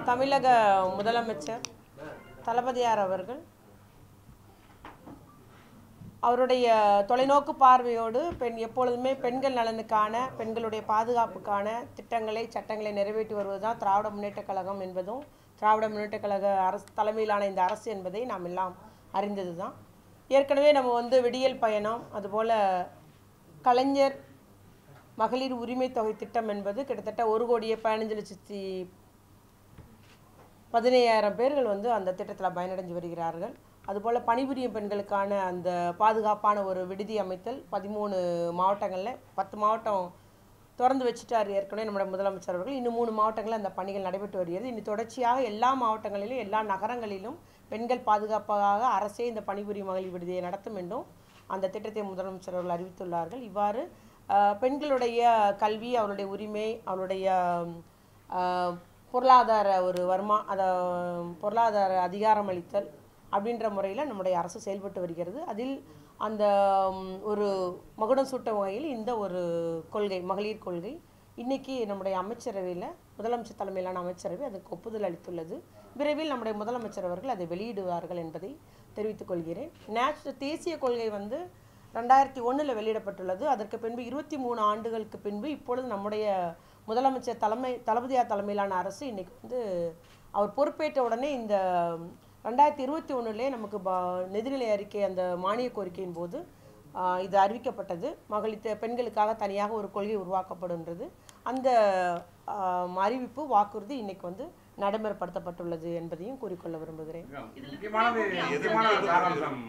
தமிழக முதலமைச்சர் தளபதியார் அவர்கள் அவருடைய தொலைநோக்கு பார்வையோடு பெண் எப்பொழுதுமே பெண்கள் நலனுக்கான பெண்களுடைய பாதுகாப்புக்கான திட்டங்களை சட்டங்களை நிறைவேற்றி வருவதுதான் திராவிட முன்னேற்றக் கழகம் என்பதும் திராவிட முன்னேற்றக் கழக அரசு தலைமையிலான இந்த அரசு என்பதை நாம் எல்லாம் அறிந்தது தான் ஏற்கனவே நம்ம வந்து விடியல் பயணம் அதுபோல் கலைஞர் மகளிர் உரிமை தொகை திட்டம் என்பது கிட்டத்தட்ட ஒரு கோடியே பதினஞ்சு லட்சத்தி பதினையாயிரம் பேர்கள் வந்து அந்த திட்டத்தில் பயனடைஞ்சு வருகிறார்கள் அதுபோல் பணிபுரியும் பெண்களுக்கான அந்த பாதுகாப்பான ஒரு விடுதி அமைத்தல் பதிமூணு மாவட்டங்களில் பத்து மாவட்டம் திறந்து வச்சுட்டார் ஏற்கனவே நம்முடைய முதலமைச்சர் அவர்கள் இன்னும் மூணு மாவட்டங்களில் அந்த பணிகள் நடைபெற்று வருகிறது இனி தொடர்ச்சியாக எல்லா மாவட்டங்களிலும் எல்லா நகரங்களிலும் பெண்கள் பாதுகாப்பாக அரசே இந்த பணிபுரியும் மகளிர் விடுதியை நடத்தும் என்றும் அந்த திட்டத்தை முதலமைச்சர் அவர்கள் அறிவித்துள்ளார்கள் இவ்வாறு அஹ், பெண்களுடைய கல்வி அவருடைய உரிமை அவருடைய அஹ், பொருளாதார ஒரு வருமா அத பொருளாதார அதிகாரம் அளித்தல் அப்படின்ற முறையில் நம்முடைய அரசு செயல்பட்டு வருகிறது அதில் அந்த ம், ஒரு மகுடம் சூட்டும் வகையில் இந்த ஒரு கொள்கை மகளிர் கொள்கை இன்னைக்கு நம்முடைய அமைச்சரவையில் முதலமைச்சர் தலைமையிலான அமைச்சரவை அதற்கு ஒப்புதல் அளித்துள்ளது விரைவில் நம்முடைய முதலமைச்சர் அவர்கள் அதை வெளியிடுவார்கள் என்பதை தெரிவித்துக் கொள்கிறேன் நேஷ் தேசிய கொள்கை வந்து ரெண்டாயிரத்தி ஒண்ணுல வெளியிடப்பட்டுள்ளது அதற்கு பின்பு இருபத்தி மூணு ஆண்டுகளுக்கு பின்பு இப்பொழுது நம்முடைய முதலமைச்சர் தலைமை தளபதியார் தலைமையிலான அரசு இன்னைக்கு வந்து அவர் பொறுப்பேற்ற உடனே இந்த ரெண்டாயிரத்தி இருபத்தி ஒன்றுலேயே நமக்கு ப நிதிநிலை அறிக்கை அந்த மானிய கோரிக்கையின் போது ஆஹ், இது அறிவிக்கப்பட்டது மகளிர் தெ- பெண்களுக்காக தனியாக ஒரு கொள்கை உருவாக்கப்படுன்றது அந்த ஆஹ், அறிவிப்பு வாக்குறுதி இன்னைக்கு வந்து நடைமுறைப்படுத்தப்பட்டுள்ளது என்பதையும் கூறிக்கொள்ள விரும்புகிறேன் முக்கியமானது முக்கியமான சாராம்சம்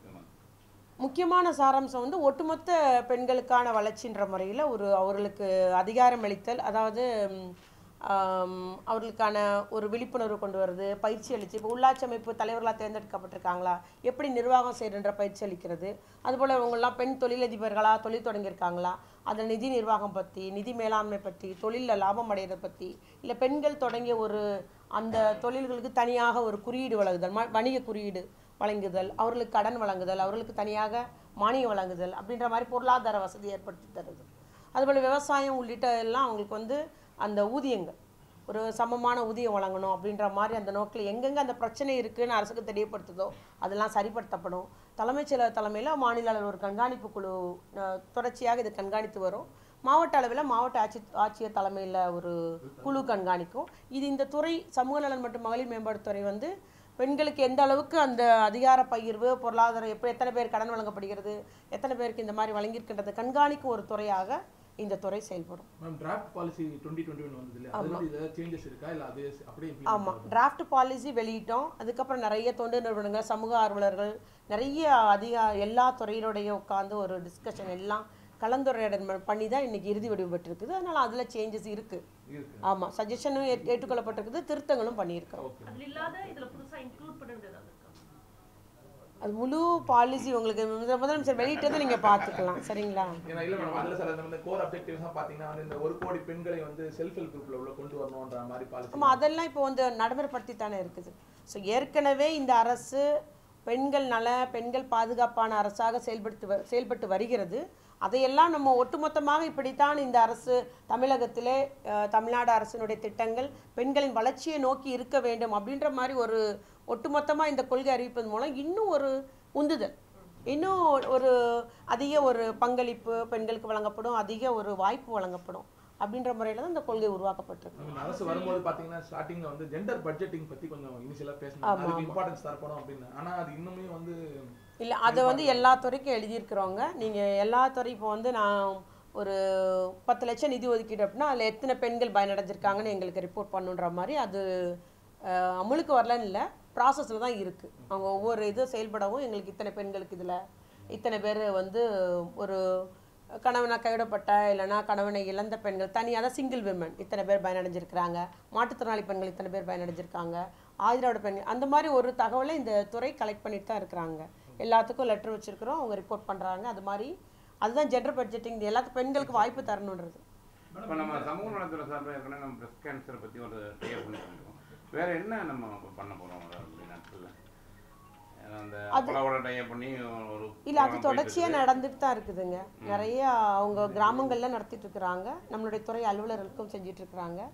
முக்கியமான சாராம்சம் வந்து ஒட்டுமொத்த பெண்களுக்கான வளர்ச்சின்ற முறையில் ஒரு அவர்களுக்கு அதிகாரம் அளித்தல் அதாவது ம், ஆம், அவர்களுக்கான ஒரு விழிப்புணர்வு கொண்டு வருது பயிற்சி அளித்து இப்போ உள்ளாட்சி அமைப்பு தலைவர்களாக தேர்ந்தெடுக்கப்பட்டிருக்காங்களா எப்படி நிர்வாகம் செய்யணுன்ற பயிற்சி அளிக்கிறது அதுபோல் இவங்கெல்லாம் பெண் தொழிலதிபர்களாக தொழில் தொடங்கியிருக்காங்களா அதில் நிதி நிர்வாகம் பற்றி நிதி மேலாண்மை பற்றி தொழிலில் லாபம் அடைகிறத பற்றி இல்லை பெண்கள் தொடங்கிய ஒரு அந்த தொழில்களுக்கு தனியாக ஒரு குறியீடு வழங்குதல் ம வணிக குறியீடு வழங்குதல் அவர்களுக்கு கடன் வழங்குதல் அவர்களுக்கு தனியாக மானியம் வழங்குதல் அப்படின்ற மாதிரி பொருளாதார வசதி ஏற்படுத்தி தருது அதுபோல் விவசாயம் உள்ளிட்ட எல்லாம் அவங்களுக்கு வந்து அந்த ஊதியங்கள் ஒரு சமமான ஊதியம் வழங்கணும் அப்படின்ற மாதிரி அந்த நோக்கில் எங்கெங்கே அந்த பிரச்சனை இருக்குன்னு அரசுக்கு தெரியப்படுத்துதோ அதெல்லாம் சரிப்படுத்தப்படும் தலைமைச் செயலர் தலைமையில் மாநில அளவில் ஒரு கண்காணிப்பு குழு அஹ், தொடர்ச்சியாக இது கண்காணித்து வரும் மாவட்ட அளவில் மாவட்ட ஆட்சி ஆட்சியர் தலைமையில் ஒரு குழு கண்காணிக்கும் இது இந்த துறை சமூக நலன் மற்றும் மகளிர் மேம்பாட்டுத்துறை வந்து பெண்களுக்கு எந்த அளவுக்கு அந்த அதிகார பகிர்வு பொருளாதாரம் எப்படி எத்தனை பேர் கடன் வழங்கப்படுகிறது எத்தனை பேருக்கு இந்த மாதிரி வழங்கியிருக்கின்றது கண்காணிக்கும் ஒரு துறையாக இந்த துறை செயல்படும் ma'am draft policy twenty twenty one வந்தது இல்லையா அது வந்து ஏதாவது சேஞ்சஸ் இருக்கா இல்லை அது அப்படியே implement ஆமாம் டிராஃப்ட் பாலிசி வெளியிட்டோம் அதுக்கப்புறம் நிறைய தொண்டு நிறுவனங்கள் சமூக ஆர்வலர்கள் நிறைய அதிக எல்லா துறையினுடைய உட்காந்து ஒரு டிஸ்கஷன் எல்லாம் கலந்துரையாடல் ம- பண்ணி தான் இன்னைக்கு இறுதி வடிவு பெற்றிருக்குது அதனால் அதில் சேஞ்சஸ் இருக்குது இருக்கு ஆமாம் சஜஷனும் ஏற்றுக்கொள்ளப்பட்டிருக்குது திருத்தங்களும் பண்ணியிருக்கோம் ஓகே அதுல இல்லாத இதுல புதுசா இன்க்ளூட் பண்ண வேண்டியது இருக்கா அது முழு பாலிசி உங்களுக்கு முத- முதலமைச்சர் வெளியிட்டதை நீங்கள் பார்த்துக்கலாம் சரிங்களா ஏன்னா இல்ல மேடம் அதுல சார் இந்த கோர் அப்ஜெக்டிவ்ஸ் பாத்தீங்கன்னா வந்து இந்த ஒரு கோடி பெண்களை வந்து செல்ஃப் ஹெல்ப் குரூப்ல உள்ள கொண்டு வரணும்ன்ற மாதிரி பாலிசி ஆமாம் அதெல்லாம் இப்போ வந்து நடைமுறைப்படுத்தி தானே இருக்குது ஸோ ஏற்கனவே இந்த அரசு பெண்கள் நல பெண்கள் பாதுகாப்பான அரசாக செயல்படுத்தி வ- செயல்பட்டு வருகிறது அதையெல்லாம் நம்ம ஒட்டுமொத்தமாக இப்படித்தான் இந்த அரசு தமிழகத்திலே அஹ், தமிழ்நாடு அரசினுடைய திட்டங்கள் பெண்களின் வளர்ச்சியை நோக்கி இருக்க வேண்டும் அப்படின்ற மாதிரி ஒரு ஒட்டுமொத்தமாக இந்த கொள்கை அறிவிப்பதன் மூலம் இன்னும் ஒரு உந்துதல் இன்னும் ஒரு அதிக ஒரு பங்களிப்பு பெண்களுக்கு வழங்கப்படும் அதிக ஒரு வாய்ப்பு வழங்கப்படும் அப்படின்ற முறையில் தான் இந்த கொள்கை உருவாக்கப்பட்டிருக்கு நம்ம இந்த அரசு வரும்போது பாத்தீங்கன்னா ஸ்டார்டிங்ல வந்து ஜெண்டர் பட்ஜெட்டிங் பத்தி கொஞ்சம் இனிஷியலா பேசணும் அதுக்கு இம்பார்ட்டன்ஸ் தரப்படும் அப்படின்னு ஆனா அது இன்னுமே வந்து இல்லை அதை வந்து எல்லா துறைக்கும் எழுதியிருக்கிறவங்க நீங்கள் எல்லா துறை இப்போ வந்து நான் ஒரு பத்து லட்சம் நிதி ஒதுக்கீடு அப்படின்னா அதில் எத்தனை பெண்கள் பயனடைஞ்சிருக்காங்கன்னு எங்களுக்கு ரிப்போர்ட் பண்ணுன்ற மாதிரி அது அஹ், அமலுக்கு வரலன்னு இல்லை ப்ராசஸில் தான் இருக்குது அவங்க ஒவ்வொரு இதுவும் செயல்படவும் எங்களுக்கு இத்தனை பெண்களுக்கு இதில் இத்தனை பேர் வந்து ஒரு கணவனை கைவிடப்பட்ட இல்லைன்னா கணவனை இழந்த பெண்கள் தனியாக தான் சிங்கிள் விமன் இத்தனை பேர் பயனடைஞ்சிருக்கிறாங்க மாற்றுத்திறனாளி பெண்கள் இத்தனை பேர் பயனடைஞ்சிருக்காங்க ஆதிராவிட பெண்கள் அந்த மாதிரி ஒரு தகவலை இந்த துறை கலெக்ட் பண்ணிட்டு தான் இருக்கிறாங்க எல்லாத்துக்கும் லெட்டர் வச்சிருக்கிறோம் அவங்க ரிப்போர்ட் பண்ணுறாங்க அது மாதிரி அதுதான் ஜெண்டர் பட்ஜெட்டிங் எல்லாத்துக்கும் பெண்களுக்கு வாய்ப்பு தரணுன்றது இப்போ நம்ம சமூக நலத்துறை சார்பில் ஏற்கனவே நம்ம பிரஸ்ட் கேன்சரை பற்றி ஒரு கிளியர் பண்ணிருக்கோம் வேற என்ன நம்ம இப்ப பண்ண போகிறோம் வர நாட்களில் அந்த அப்பளவோட டைய பண்ணி ஒரு இல்லை அது program போயிட்டு தொடர்ச்சியாக இருக்குது. நடந்துட்டு தான் இருக்குதுங்க நிறைய அவங்க கிராமங்கள்ல நடத்திட்டு இருக்கிறாங்க நம்மளுடைய துறை அலுவலர்களுக்கும் செஞ்சுட்டு இருக்கிறாங்க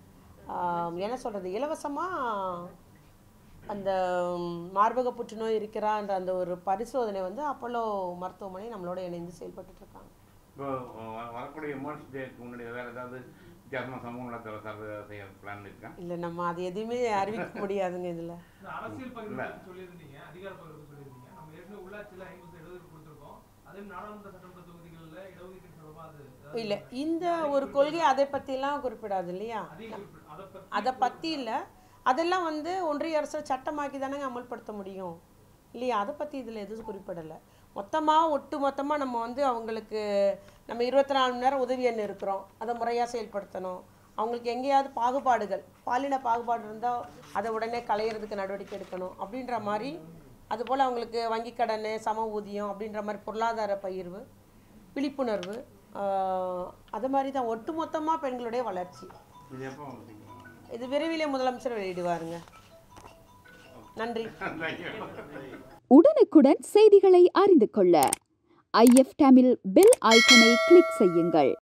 ஆம், என்ன சொல்கிறது இலவசமாக அந்த ம், மார்பக புற்றுநோய் இருக்கிறான்ற அந்த ஒரு பரிசோதனை வந்து அப்போலோ மருத்துவமனை நம்மளோட இணைந்து செயல்பட்டுட்டு இருக்காங்க இப்போ வ- வரக்கூடிய உமன்ஸ் டேக்கு முன்னாடி வேறு ஏதாவது வித்தியாசமாக சமூக நலத்தில் சார்ந்த செய்ய பிளான் இருக்கா இல்லை நம்ம அது எதுவுமே அறிவிக்க முடியாதுங்க இதில் இந்த அரசியல் பகிர்வு இல்ல. பத்தி சொல்லியிருந்தீங்க அதிகார பகிர்வு சொல்லியிருந்தீங்க நம்ம ஏற்கனவே உள்ளாட்சியில் ஐம்பது இடஒதுக்கீடு கொடுத்துருக்கோம் அதே நாடாளுமன்ற சட்டமன்ற தொகுதிகளில் இடஒதுக்கீடு தொடர்பாக அது ஏதாவது இல்லை இந்த ஒரு கொள்கை அதை பற்றிலாம் குறிப்பிடாது இல்லையா அதிக குறிப்பிட அதை பத்தி அதை பற்றி இல்லை அதெல்லாம் வந்து ஒன்றிய அரசு சட்டமாக்கி தானங்க அமல்படுத்த முடியும் இல்லையா அதை பற்றி இதில் எதுவும் குறிப்பிடலை மொத்தமாக ஒட்டு மொத்தமாக நம்ம வந்து அவங்களுக்கு நம்ம இருபத்தி நாலு மணி நேரம் உதவி எண் இருக்கிறோம் அதை முறையாக செயல்படுத்தணும் அவங்களுக்கு எங்கேயாவது பாகுபாடுகள் பாலின பாகுபாடு இருந்தால் அதை உடனே களையிறதுக்கு நடவடிக்கை எடுக்கணும் அப்படின்ற மாதிரி அதுபோல் அவங்களுக்கு வங்கிக் கடன் சம ஊதியம் அப்படின்ற மாதிரி பொருளாதார பகிர்வு விழிப்புணர்வு ஆஹ், அது மாதிரி தான் ஒட்டுமொத்தமாக பெண்களுடைய வளர்ச்சி இது எப்போ இது விரைவிலே முதலமைச்சர் வெளியிடுவாருங்க நன்றி தேங்க்யூ உடனுக்குடன் செய்திகளை அறிந்து கொள்ள ஐஎஃப் தமிழ் பெல் ஐக்கனை கிளிக் செய்யுங்கள்